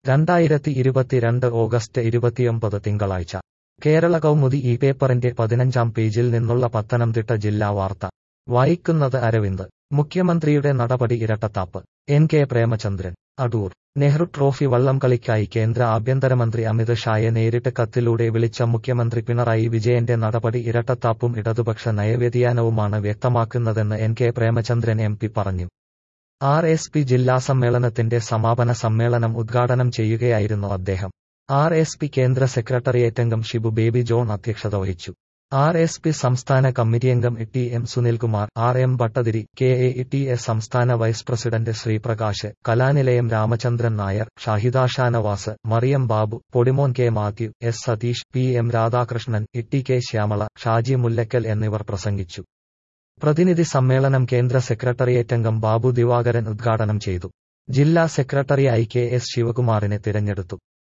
രണ്ടായിരത്തി ഇരുപത്തിരണ്ട് ഓഗസ്റ്റ് ഇരുപത്തിയൊമ്പത് തിങ്കളാഴ്ച കേരള കൗമുദി ഈ പേപ്പറിന്റെ പതിനഞ്ചാം പേജിൽ നിന്നുള്ള പത്തനംതിട്ട ജില്ലാ വാർത്ത വായിക്കുന്നത് അരവിന്ദ് മുഖ്യമന്ത്രിയുടെ നടപടി ഇരട്ടത്താപ്പ് N K Premachandran Adoor Nehru trophy വള്ളംകളിക്കായി കേന്ദ്ര ആഭ്യന്തരമന്ത്രി അമിത് ഷായെ നേരിട്ട് കത്തിലൂടെ വിളിച്ച മുഖ്യമന്ത്രി പിണറായി വിജയന്റെ നടപടി ഇരട്ടത്താപ്പും ഇടതുപക്ഷ നയവ്യതിയാനവുമാണ് വ്യക്തമാക്കുന്നതെന്ന് N K Premachandran M P പറഞ്ഞു ആർ എസ് പി ജില്ലാ സമ്മേളനത്തിന്റെ സമാപന സമ്മേളനം ഉദ്ഘാടനം ചെയ്യുകയായിരുന്നു അദ്ദേഹം ആർ എസ് പി കേന്ദ്ര സെക്രട്ടറിയേറ്റംഗം ഷിബു ബേബി ജോൺ അധ്യക്ഷത വഹിച്ചു ആർ എസ് പി സംസ്ഥാന കമ്മിറ്റിയംഗം T M Sunilkumar R M Bhattathiri K A T S സംസ്ഥാന vice president Sreeprakash Kalanilayam Ramachandran Nair Shahida Shanavas Mariyam Babu Podimon K Mathew S Satheesh P M Radhakrishnan Itty K Shyamala Shaji Mullakkal എന്നിവർ പ്രസംഗിച്ചു പ്രതിനിധി സമ്മേളനം കേന്ദ്ര സെക്രട്ടറിയേറ്റംഗം ബാബു ദിവാകരൻ ഉദ്ഘാടനം ചെയ്തു ജില്ലാ സെക്രട്ടറിയായി കെ എസ് ശിവകുമാറിനെ തിരഞ്ഞെടുത്തു